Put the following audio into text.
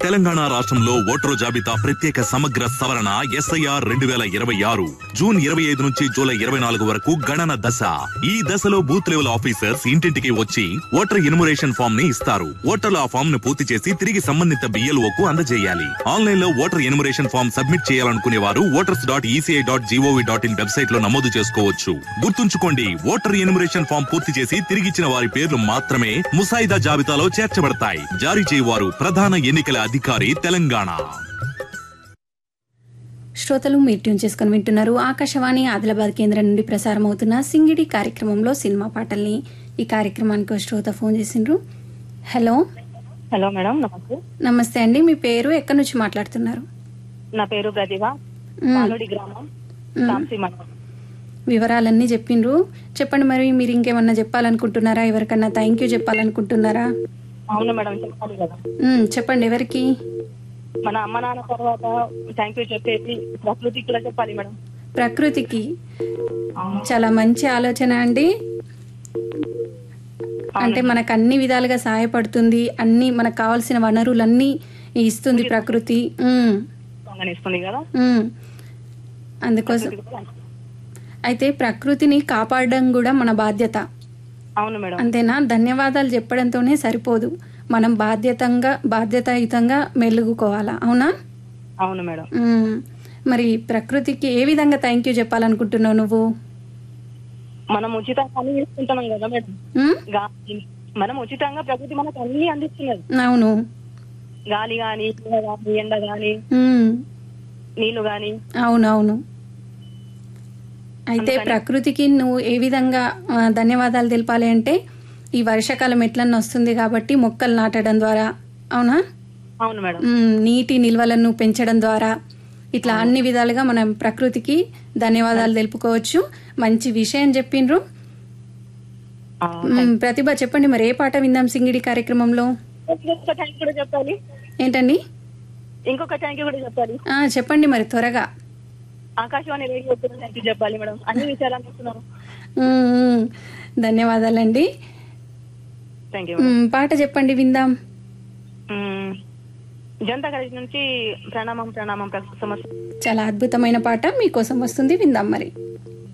తెలంగాణ రాష్ట్రంలో ఓటరు జాబితా ప్రత్యేక సమగ్ర సవరణ ఎస్ఐఆర్ రెండు వేల ఇరవై ఆరు జూన్ ఇరవై ఐదు నుంచి జూలై ఇరవై నాలుగు వరకు గణన దశ ఈ దశలో బూత్ లెవెల్ ఆఫీసర్స్ ఇంటింటికి వచ్చి ఓటర్ ఇన్మురేషన్ ఫామ్ ని ఇస్తారు ఓటర్లు ఆ ఫామ్ ను పూర్తి చేసి తిరిగి సంబంధిత బిఎల్ఓ కు అందజేయాలి ఆన్లైన్ లో ఓటర్ ఇన్మురేషన్ ఫామ్ సబ్మిట్ చేయాలనుకునే వారు voters dot ECI dot GOV dot in website లో నమోదు చేసుకోవచ్చు గుర్తుంచుకోండి ఓటర్ ఇన్మురేషన్ ఫామ్ పూర్తి చేసి తిరిగిచ్చిన వారి పేర్లు మాత్రమే ముసాయిదా జాబితాలో చేర్చబడతాయి జారీ చేయవారు ప్రధాన ఎన్నికల అధికారి తెలంగాణ శ్రోతలు మీరు ట్యూన్ చేసుకుని వింటున్నారు ఆకాశవాణి ఆదిలాబాద్ కేంద్రం నుండి ప్రసారం అవుతున్న సింగిడి కార్యక్రమంలో సినిమా పాటల్ని ఈ కార్యక్రమానికి ఓ శ్రోత ఫోన్ చేసిండ్రు హలో హలో మేడం నమస్తే నమస్తే అండి మీ పేరు ఎక్కడి నుంచి మాట్లాడుతున్నారు నా పేరు ప్రతిభ మ్, పాలుడి గ్రామం తాంసీ మండలం వివరాలన్నీ చెప్పిండ్రు చెప్పండి మరి మీరు ఇంకేమన్నా చెప్పాలనుకుంటున్నారా ఎవరికన్నా థ్యాంక్ యూ చెప్పాలనుకుంటున్నారా అవును మేడం చెప్పాలి కదా మ్, చెప్పండి ఎవరికి మన అమ్మ నాన్న తర్వాత థ్యాంక్ యూ చెప్పేసి ప్రకృతికి కూడా చెప్పాలి మేడం ప్రకృతికి చాలా మంచి ఆలోచన అండి అంటే మనకు అన్ని విధాలుగా సహాయపడుతుంది అన్ని మనకు కావాల్సిన వనరులన్నీ ఇస్తుంది ప్రకృతి ఉమ్, ఇస్తుంది కదా ఉమ్. అందుకోసం అయితే ప్రకృతిని కాపాడడం కూడా మన బాధ్యత అవును మేడం అంతేనా ధన్యవాదాలు చెప్పడంతోనే సరిపోదు మనం బాధ్యతంగా బాధ్యతాయుతంగా మెలుగుకోవాలా అవునా అవును మేడం ఉమ్. మరి ప్రకృతికి ఏ విధంగా థ్యాంక్ యూ చెప్పాలనుకుంటున్నావు నువ్వు మనం ఉచితంగా అన్ని తీసుకుంటున్నాం కదా మేడం ఉమ్? గాలి మనం ఉచితంగా ప్రకృతి మనకు అన్ని అందిస్తున్నది అవును గాలి గాని నీడ గాని ఎండ గాని ఉమ్. నీళ్లు గాని అవునవును అయితే ప్రకృతికి నువ్వు ఏ విధంగా ఆ, ధన్యవాదాలు తెలపాలి అంటే ఈ వర్షాకాలం ఎట్లన్నా వస్తుంది కాబట్టి మొక్కలు నాటడం ద్వారా అవునా అవును మేడం ఉమ్, నీటి నిల్వలను పెంచడం ద్వారా ఇట్లా అన్ని విధాలుగా మనం ప్రకృతికి ధన్యవాదాలు తెలుపుకోవచ్చు మంచి విషయం చెప్పిండ్రు ఆ, ఉమ్, ప్రతిభ చెప్పండి మరి ఏ పాట విందాం సింగిడి కార్యక్రమంలో ఇంకొక థ్యాంక్ కూడా చెప్పాలి ఏంటండి ఇంకొక థ్యాంక్ కూడా చెప్పాలి ఆ, చెప్పండి మరి త్వరగా ఆకాశవాణి రేడియో కూడా థ్యాంక్ యూ చెప్పాలి మేడం అన్ని విషయాలు అందిస్తున్నాను ఉమ్, ఉమ్. ధన్యవాదాలండి థ్యాంక్ యూ ఉమ్, పాట చెప్పండి విందాం మ్మ్. జనతా కాలేజ్ నుంచి ప్రణామం ప్రణామం ప్రస్తుత సమస్య చాలా అద్భుతమైన పాట మీకోసం వస్తుంది విందాం మరి